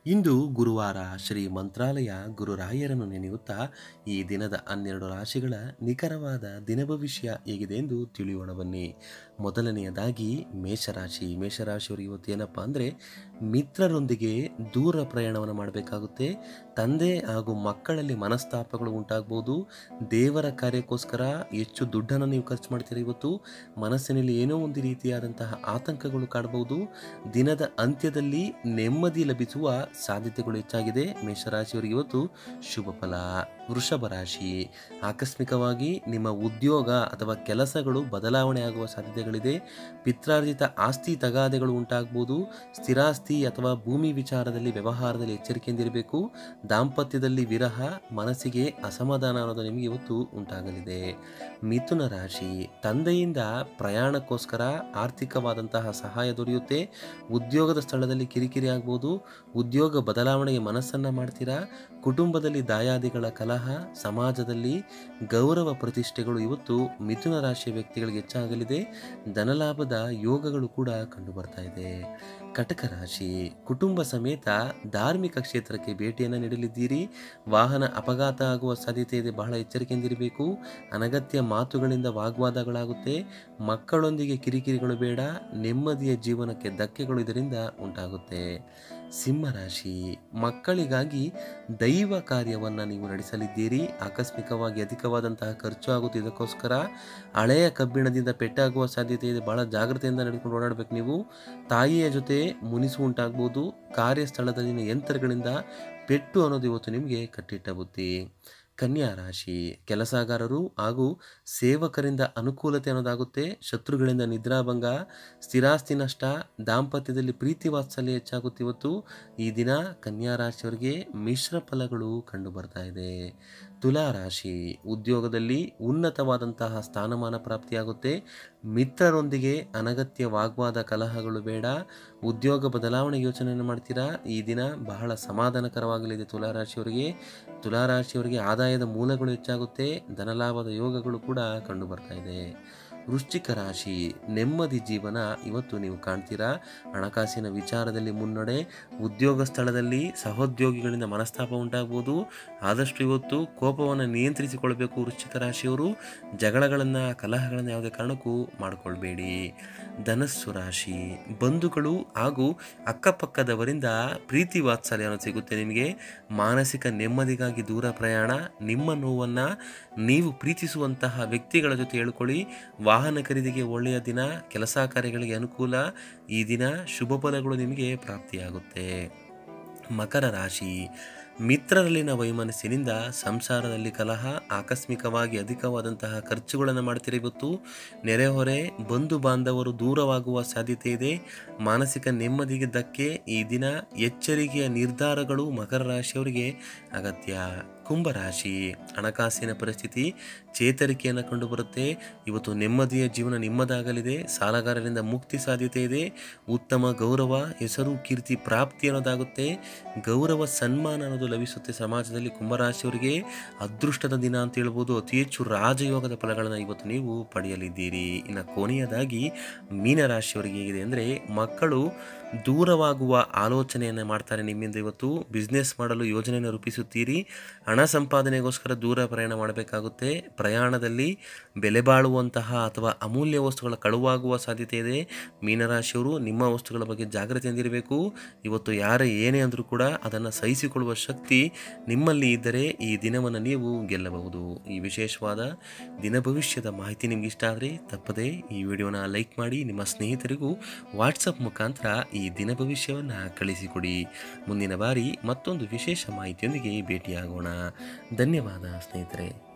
ಇಂದು ಗುರುವಾರ ಶ್ರೀ ಮಂತ್ರಾಲಯ ಗುರುರಾಯರನ್ನು ನೆನೆಯುತ್ತಾ ಈ ದಿನದ ಹನ್ನೆರಡು ರಾಶಿಗಳ ನಿಖರವಾದ ದಿನ ಭವಿಷ್ಯ ಹೇಗಿದೆ ಎಂದು ತಿಳಿಯೋಣ ಬನ್ನಿ ಮೊದಲನೆಯದಾಗಿ ಮೇಷರಾಶಿ ಮೇಷರಾಶಿಯವರು ಇವತ್ತು ಏನಪ್ಪ ಅಂದರೆ ಮಿತ್ರರೊಂದಿಗೆ ದೂರ ಪ್ರಯಾಣವನ್ನು ಮಾಡಬೇಕಾಗುತ್ತೆ ತಂದೆ ಹಾಗೂ ಮಕ್ಕಳಲ್ಲಿ ಮನಸ್ತಾಪಗಳು ಉಂಟಾಗ್ಬೋದು ದೇವರ ಕಾರ್ಯಕ್ಕೋಸ್ಕರ ಹೆಚ್ಚು ದುಡ್ಡನ್ನು ನೀವು ಖರ್ಚು ಮಾಡ್ತೀರಾ ಇವತ್ತು ಮನಸ್ಸಿನಲ್ಲಿ ಏನೋ ಒಂದು ರೀತಿಯಾದಂತಹ ಆತಂಕಗಳು ಕಾಡಬಹುದು ದಿನದ ಅಂತ್ಯದಲ್ಲಿ ನೆಮ್ಮದಿ ಲಭಿಸುವ ಸಾಧ್ಯತೆಗಳು ಹೆಚ್ಚಾಗಿದೆ ಮೇಷರಾಶಿಯವರಿಗೆ ಇವತ್ತು ಶುಭ ಫಲ ವೃಷಭ ರಾಶಿ ಆಕಸ್ಮಿಕವಾಗಿ ನಿಮ್ಮ ಉದ್ಯೋಗ ಅಥವಾ ಕೆಲಸಗಳು ಬದಲಾವಣೆ ಆಗುವ ಸಾಧ್ಯತೆಗಳಿದೆ ಪಿತ್ರಾರ್ಜಿತ ಆಸ್ತಿ ತಗಾದೆಗಳು ಉಂಟಾಗಬಹುದು ಸ್ಥಿರಾಸ್ತಿ ಅಥವಾ ಭೂಮಿ ವಿಚಾರದಲ್ಲಿ ವ್ಯವಹಾರದಲ್ಲಿ ಎಚ್ಚರಿಕೆಯಿಂದಿರಬೇಕು ದಾಂಪತ್ಯದಲ್ಲಿ ವಿರಹ ಮನಸ್ಸಿಗೆ ಅಸಮಾಧಾನ ಅನ್ನೋದು ನಿಮಗೆ ಇವತ್ತು ಉಂಟಾಗಲಿದೆ ಮಿಥುನ ರಾಶಿ ತಂದೆಯಿಂದ ಪ್ರಯಾಣಕ್ಕೋಸ್ಕರ ಆರ್ಥಿಕವಾದಂತಹ ಸಹಾಯ ದೊರೆಯುತ್ತೆ ಉದ್ಯೋಗದ ಸ್ಥಳದಲ್ಲಿ ಕಿರಿಕಿರಿ ಆಗ್ಬೋದು ಉದ್ಯೋಗ ಬದಲಾವಣೆಗೆ ಮನಸ್ಸನ್ನ ಮಾಡ್ತೀರಾ ಕುಟುಂಬದಲ್ಲಿ ದಾಯಾದಿಗಳ ಕಲಹ ಸಮಾಜದಲ್ಲಿ ಗೌರವ ಪ್ರತಿಷ್ಠೆಗಳು ಇವತ್ತು ಮಿಥುನ ರಾಶಿಯ ವ್ಯಕ್ತಿಗಳಿಗೆ ಹೆಚ್ಚಾಗಲಿದೆ ಧನಲಾಭದ ಯೋಗಗಳು ಕೂಡ ಕಂಡು ಬರ್ತಾ ಇದೆ ಕಟಕ ರಾಶಿ ಕುಟುಂಬ ಸಮೇತ ಧಾರ್ಮಿಕ ಕ್ಷೇತ್ರಕ್ಕೆ ಭೇಟಿಯನ್ನು ನೀಡಲಿದ್ದೀರಿ ವಾಹನ ಅಪಘಾತ ಆಗುವ ಸಾಧ್ಯತೆ ಇದೆ ಬಹಳ ಎಚ್ಚರಿಕೆಯಿಂದಿರಬೇಕು ಅನಗತ್ಯ ಮಾತುಗಳಿಂದ ವಾಗ್ವಾದಗಳಾಗುತ್ತೆ ಮಕ್ಕಳೊಂದಿಗೆ ಕಿರಿಕಿರಿಗಳು ಬೇಡ ನೆಮ್ಮದಿಯ ಜೀವನಕ್ಕೆ ಧಕ್ಕೆಗಳು ಇದರಿಂದ ಉಂಟಾಗುತ್ತೆ ಸಿಂಹರಾಶಿ ಮಕ್ಕಳಿಗಾಗಿ ದೈವ ಕಾರ್ಯವನ್ನು ನೀವು ನಡೆಸಲಿದ್ದೀರಿ ಆಕಸ್ಮಿಕವಾಗಿ ಅಧಿಕವಾದಂತಹ ಖರ್ಚು ಆಗುತ್ತೆ ಇದಕ್ಕೋಸ್ಕರ ಹಳೆಯ ಕಬ್ಬಿಣದಿಂದ ಪೆಟ್ಟಾಗುವ ಸಾಧ್ಯತೆ ಇದೆ ಬಹಳ ಜಾಗ್ರತೆಯಿಂದ ನಡೆದುಕೊಂಡು ಓಡಾಡಬೇಕು ನೀವು ತಾಯಿಯ ಜೊತೆ ಮುನಿಸು ಉಂಟಾಗ್ಬೋದು ಕಾರ್ಯಸ್ಥಳದಲ್ಲಿನ ಯಂತ್ರಗಳಿಂದ ಪೆಟ್ಟು ಅನ್ನೋದು ಇವತ್ತು ನಿಮಗೆ ಕಟ್ಟಿಟ್ಟ ಬುದ್ಧಿ ಕನ್ಯಾ ರಾಶಿ ಕೆಲಸಗಾರರು ಹಾಗೂ ಸೇವಕರಿಂದ ಅನುಕೂಲತೆ ಅನ್ನೋದಾಗುತ್ತೆ ಶತ್ರುಗಳಿಂದ ನಿದ್ರಾಭಂಗ ಸ್ಥಿರಾಸ್ತಿ ನಷ್ಟ ದಾಂಪತ್ಯದಲ್ಲಿ ಪ್ರೀತಿ ವಾತ್ಸಲ್ಯ ಹೆಚ್ಚಾಗುತ್ತೆ ಇವತ್ತು ಈ ದಿನ ಕನ್ಯಾ ರಾಶಿಯವರಿಗೆ ಮಿಶ್ರ ಫಲಗಳು ಕಂಡು ಬರ್ತಾ ಇದೆ ತುಲಾ ರಾಶಿ ಉದ್ಯೋಗದಲ್ಲಿ ಉನ್ನತವಾದಂತಹ ಸ್ಥಾನಮಾನ ಪ್ರಾಪ್ತಿಯಾಗುತ್ತೆ ಮಿತ್ರರೊಂದಿಗೆ ಅನಗತ್ಯ ವಾಗ್ವಾದ ಕಲಹಗಳು ಬೇಡ ಉದ್ಯೋಗ ಬದಲಾವಣೆ ಯೋಚನೆಯನ್ನು ಮಾಡ್ತೀರಾ ಈ ದಿನ ಬಹಳ ಸಮಾಧಾನಕರವಾಗಲಿದೆ ತುಲಾರಾಶಿಯವರಿಗೆ ತುಲಾರಾಶಿಯವರಿಗೆ ಆದಾಯದ ಮೂಲಗಳು ಹೆಚ್ಚಾಗುತ್ತೆ ಧನಲಾಭದ ಯೋಗಗಳು ಕೂಡ ಕಂಡು ಬರ್ತಾ ಇದೆ ವೃಶ್ಚಿಕ ರಾಶಿ ನೆಮ್ಮದಿ ಜೀವನ ಇವತ್ತು ನೀವು ಕಾಣ್ತೀರಾ ಹಣಕಾಸಿನ ವಿಚಾರದಲ್ಲಿ ಮುನ್ನಡೆ ಉದ್ಯೋಗ ಸ್ಥಳದಲ್ಲಿ ಸಹೋದ್ಯೋಗಿಗಳಿಂದ ಮನಸ್ತಾಪ ಉಂಟಾಗ್ಬೋದು ಆದಷ್ಟು ಇವತ್ತು ಕೋಪವನ್ನು ನಿಯಂತ್ರಿಸಿಕೊಳ್ಬೇಕು ವೃಶ್ಚಿಕ ರಾಶಿಯವರು ಜಗಳಗಳನ್ನು ಕಲಹಗಳನ್ನು ಯಾವುದೇ ಕಾರಣಕ್ಕೂ ಮಾಡಿಕೊಳ್ಬೇಡಿ ಧನಸ್ಸು ರಾಶಿ ಬಂಧುಗಳು ಹಾಗೂ ಅಕ್ಕಪಕ್ಕದವರಿಂದ ಪ್ರೀತಿ ವಾತ್ಸಲ್ಯ ಅನ್ನೋದು ಸಿಗುತ್ತೆ ನಿಮಗೆ ಮಾನಸಿಕ ನೆಮ್ಮದಿಗಾಗಿ ದೂರ ಪ್ರಯಾಣ ನಿಮ್ಮ ನೋವನ್ನು ನೀವು ಪ್ರೀತಿಸುವಂತಹ ವ್ಯಕ್ತಿಗಳ ಜೊತೆ ಹೇಳ್ಕೊಳ್ಳಿ ವಾಹನ ಖರೀದಿಗೆ ಒಳ್ಳೆಯ ದಿನ ಕೆಲಸ ಕಾರ್ಯಗಳಿಗೆ ಅನುಕೂಲ ಈ ದಿನ ಶುಭ ಫಲಗಳು ನಿಮಗೆ ಪ್ರಾಪ್ತಿಯಾಗುತ್ತೆ ಮಕರ ರಾಶಿ ಮಿತ್ರರಲ್ಲಿನ ವೈಮನಸ್ಸಿನಿಂದ ಸಂಸಾರದಲ್ಲಿ ಕಲಹ ಆಕಸ್ಮಿಕವಾಗಿ ಅಧಿಕವಾದಂತಹ ಖರ್ಚುಗಳನ್ನು ಮಾಡ್ತೀರಿ ಇವತ್ತು ನೆರೆಹೊರೆ ಬಂಧು ಬಾಂಧವರು ದೂರವಾಗುವ ಸಾಧ್ಯತೆ ಇದೆ ಮಾನಸಿಕ ನೆಮ್ಮದಿಗೆ ಧಕ್ಕೆ ಈ ದಿನ ಎಚ್ಚರಿಕೆಯ ನಿರ್ಧಾರಗಳು ಮಕರ ರಾಶಿಯವರಿಗೆ ಅಗತ್ಯ ಕುಂಭರಾಶಿ ಹಣಕಾಸಿನ ಪರಿಸ್ಥಿತಿ ಚೇತರಿಕೆಯನ್ನು ಕಂಡುಬರುತ್ತೆ ಇವತ್ತು ನೆಮ್ಮದಿಯ ಜೀವನ ನಿಮ್ಮದಾಗಲಿದೆ ಸಾಲಗಾರರಿಂದ ಮುಕ್ತಿ ಸಾಧ್ಯತೆ ಇದೆ ಉತ್ತಮ ಗೌರವ ಹೆಸರು ಕೀರ್ತಿ ಪ್ರಾಪ್ತಿ ಅನ್ನೋದಾಗುತ್ತೆ ಗೌರವ ಸನ್ಮಾನ ಅನ್ನೋದು ಲಭಿಸುತ್ತೆ ಸಮಾಜದಲ್ಲಿ ಕುಂಭರಾಶಿಯವರಿಗೆ ಅದೃಷ್ಟದ ದಿನ ಅಂತ ಹೇಳ್ಬೋದು ಅತಿ ಹೆಚ್ಚು ರಾಜಯೋಗದ ಫಲಗಳನ್ನು ಇವತ್ತು ನೀವು ಪಡೆಯಲಿದ್ದೀರಿ ಇನ್ನು ಕೊನೆಯದಾಗಿ ಮೀನರಾಶಿಯವರಿಗೆ ಹೇಗಿದೆ ಅಂದರೆ ಮಕ್ಕಳು ದೂರವಾಗುವ ಆಲೋಚನೆಯನ್ನು ಮಾಡ್ತಾರೆ ನಿಮ್ಮಿಂದ ಇವತ್ತು ಬಿಸ್ನೆಸ್ ಮಾಡಲು ಯೋಜನೆಯನ್ನು ರೂಪಿಸುತ್ತೀರಿ ಹಣ ಸಂಪಾದನೆಗೋಸ್ಕರ ದೂರ ಪ್ರಯಾಣ ಮಾಡಬೇಕಾಗುತ್ತೆ ಪ್ರಯಾಣದಲ್ಲಿ ಬೆಲೆ ಬಾಳುವಂತಹ ಅಥವಾ ಅಮೂಲ್ಯ ವಸ್ತುಗಳ ಕಳುವಾಗುವ ಸಾಧ್ಯತೆ ಇದೆ ಮೀನರಾಶಿಯವರು ನಿಮ್ಮ ವಸ್ತುಗಳ ಬಗ್ಗೆ ಜಾಗ್ರತೆಯಿಂದಿರಬೇಕು ಇವತ್ತು ಯಾರೇ ಏನೇ ಅಂದರೂ ಕೂಡ ಅದನ್ನು ಸಹಿಸಿಕೊಳ್ಳುವ ಶಕ್ತಿ ನಿಮ್ಮಲ್ಲಿ ಇದ್ದರೆ ಈ ದಿನವನ್ನು ನೀವು ಗೆಲ್ಲಬಹುದು ಈ ವಿಶೇಷವಾದ ದಿನ ಭವಿಷ್ಯದ ಮಾಹಿತಿ ನಿಮ್ಗೆ ಇಷ್ಟ ಆದರೆ ತಪ್ಪದೆ ಈ ವಿಡಿಯೋನ ಲೈಕ್ ಮಾಡಿ ನಿಮ್ಮ ಸ್ನೇಹಿತರಿಗೂ ವಾಟ್ಸಪ್ ಮುಖಾಂತರ ಈ ದಿನ ಭವಿಷ್ಯವನ್ನು ಕಳಿಸಿಕೊಡಿ ಮುಂದಿನ ಬಾರಿ ಮತ್ತೊಂದು ವಿಶೇಷ ಮಾಹಿತಿಯೊಂದಿಗೆ ಭೇಟಿಯಾಗೋಣ ಧನ್ಯವಾದ ಸ್ನೇಹಿತರೆ